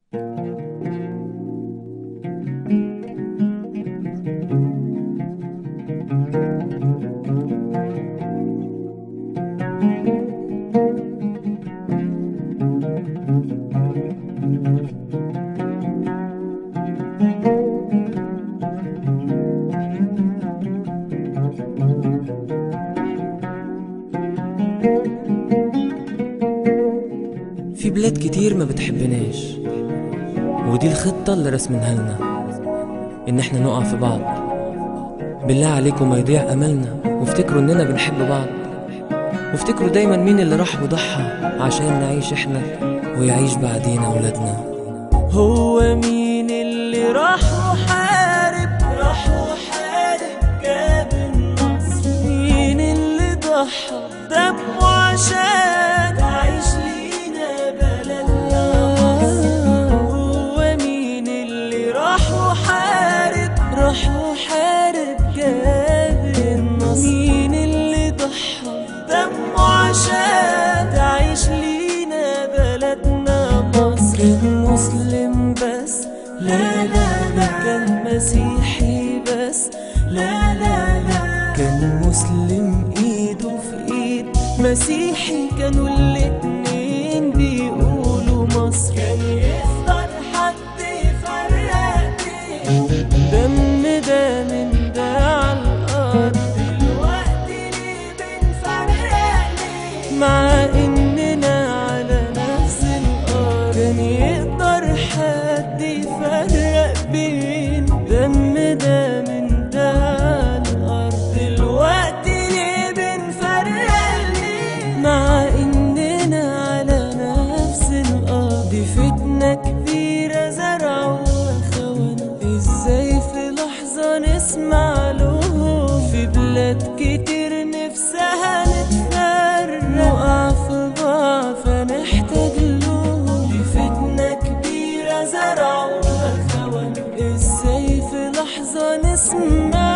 في بلاد كتير ما بتحبناش ودي الخطة اللي رسمناها لنا إن إحنا نقع في بعض بالله عليكم ما يضيع أملنا وافتكروا إننا بنحب بعض وافتكروا دايما مين اللي راح وضحى عشان نعيش إحنا ويعيش بعدينا ولادنا هو مين اللي راح وحارب راح وحارب جاب النصر مين اللي ضحى بدمه عشان تعيش لينا بلدنا هو مين اللي راح وحارب راح وحارب جاب النصر مين اللي ضحى بدمه عشان تعيش لينا بلدنا مصر مسلم بس لا لا لا كان مسيحي بس لا لا لا كان مسلم ايده في ايد مسيحي كانوا الاتنين بيقولوا مصر كان يفضل حد يفرق بين دم ده من ده على الارض دلوقتي ليه بنفرق ليه مع اننا على نفس الارض كان يقدر حد يفرق بين دم ده من ده على الارض دلوقتي ليه بنفرق ليه مع اننا على نفس الارض دي فتنة كبيرة زرعوها خونة ازاي في لحظة نسمع لهم في بلاد كتير نفسها نتفرق نقع في بعض فنحتاج لهم دي فتنة كبيرة زرعوها خونة ازاي في لحظة نسمع